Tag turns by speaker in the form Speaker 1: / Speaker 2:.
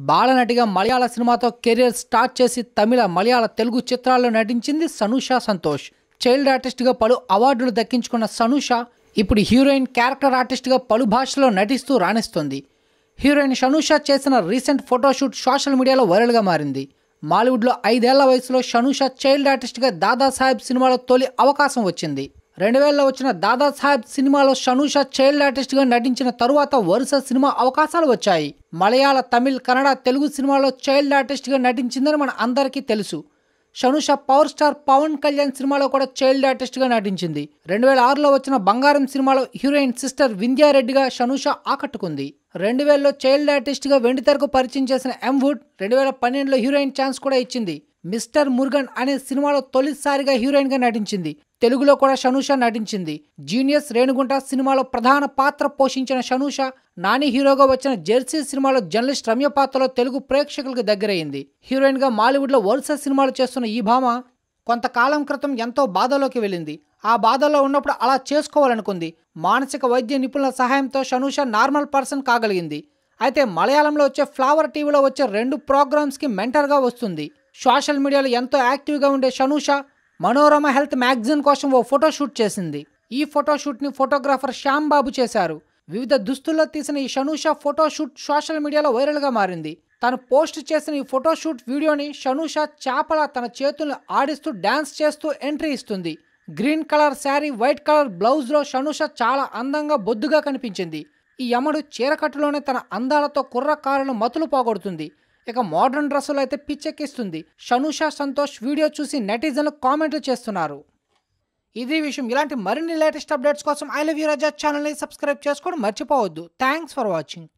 Speaker 1: బాలనటిగా మలయాళ సినిమాతో career start చేసి తమిళ మలయాళ తెలుగు చిత్రాల్లో నటించింది సనూష సంతోష్ చైల్డ్ ఆర్టిస్ట్గా పలు అవార్డులు దక్కించుకున్న సనూష ఇప్పుడు హీరోయిన్ క్యారెక్టర్ ఆర్టిస్ట్గా పలు భాషల్లో నటిస్తూ రాణిస్తుంది హీరోయిన్ షనూష చేసిన రీసెంట్ ఫోటోషూట్ సోషల్ మీడియాలో వైరల్గా మారింది మాలీవుడ్లో ఐదేళ్ల వయసులో షనూష చైల్డ్ ఆర్టిస్ట్గా దాదాసాహెబ్ సినిమాలో తొలి అవకాశం వచ్చింది రెండు వేలలో వచ్చిన దాదాసాహెబ్ సినిమాలో షనూష చైల్డ్ ఆర్టిస్ట్గా నటించిన తరువాత వరుస సినిమా అవకాశాలు వచ్చాయి మలయాళ తమిళ్ కన్నడ తెలుగు సినిమాలో చైల్డ్ ఆర్టిస్ట్గా నటించిందని మన అందరికీ తెలుసు షనుష పవర్ స్టార్ పవన్ కళ్యాణ్ సినిమాలో కూడా చైల్డ్ ఆర్టిస్ట్గా నటించింది రెండు వేల ఆరులో వచ్చిన బంగారం సినిమాలో హీరోయిన్ సిస్టర్ వింధ్యారెడ్డిగా షనుష ఆకట్టుకుంది రెండు వేలలో చైల్డ్ ఆర్టిస్ట్గా వెండితెరకు పరిచయం చేసిన ఎం వుడ్ రెండు వేల పన్నెండులో హీరోయిన్ ఛాన్స్ కూడా ఇచ్చింది మిస్టర్ మురుగన్ అనే సినిమాలో తొలిసారిగా హీరోయిన్గా నటించింది తెలుగులో కూడా షనూష నటించింది జీనియస్ రేణుగుంట సినిమాలో ప్రధాన పాత్ర పోషించిన షనూష నాని హీరోగా వచ్చిన జెర్సీ సినిమాలో జర్నలిస్ట్ రమ్య పాత్రలో తెలుగు ప్రేక్షకులకు దగ్గరయ్యింది హీరోయిన్గా మాలీవుడ్లో వరుస సినిమాలు చేస్తున్న ఈ భామ కొంతకాలం క్రితం ఎంతో బాధలోకి వెళ్ళింది ఆ బాధలో ఉన్నప్పుడు అలా చేసుకోవాలనుకుంది మానసిక వైద్య నిపుణుల సహాయంతో షనూష నార్మల్ పర్సన్ కాగలిగింది అయితే మలయాళంలో వచ్చే ఫ్లవర్ టీవీలో వచ్చే రెండు ప్రోగ్రామ్స్కి మెంటర్గా వస్తుంది సోషల్ మీడియాలో ఎంతో యాక్టివ్గా ఉండే షనూష మనోరమ హెల్త్ మ్యాగజైన్ కోసం ఓ ఫోటో షూట్ చేసింది ఈ ఫోటో షూట్ని ఫోటోగ్రాఫర్ శ్యామ్ బాబు చేశారు వివిధ దుస్తుల్లో తీసిన ఈ షనూష ఫోటో షూట్ సోషల్ మీడియాలో వైరల్గా మారింది తను పోస్ట్ చేసిన ఈ ఫోటో షూట్ వీడియోని షనూష చాపల తన చేతులను ఆడిస్తూ డ్యాన్స్ చేస్తూ ఎంట్రీ ఇస్తుంది green colour sari white colour బ్లౌజ్లో షనూష చాలా అందంగా బొద్దుగా కనిపించింది ఈ యమడు చీరకట్టులోనే తన అందాలతో కుర్రకారులను మతులు పోగొడుతుంది ఇక మోడర్న్ డ్రెస్సులు అయితే పిచ్చెక్కిస్తుంది షనూషా సంతోష్ వీడియో చూసి నెటిజన్లు కామెంట్లు చేస్తున్నారు ఇది విషయం ఇలాంటి మరిన్ని లేటెస్ట్ అప్డేట్స్ కోసం ఐ లవ్ యూ రాజా ఛానల్ని సబ్స్క్రైబ్ చేసుకోవడం మర్చిపోవద్దు థ్యాంక్స్ ఫర్ వాచింగ్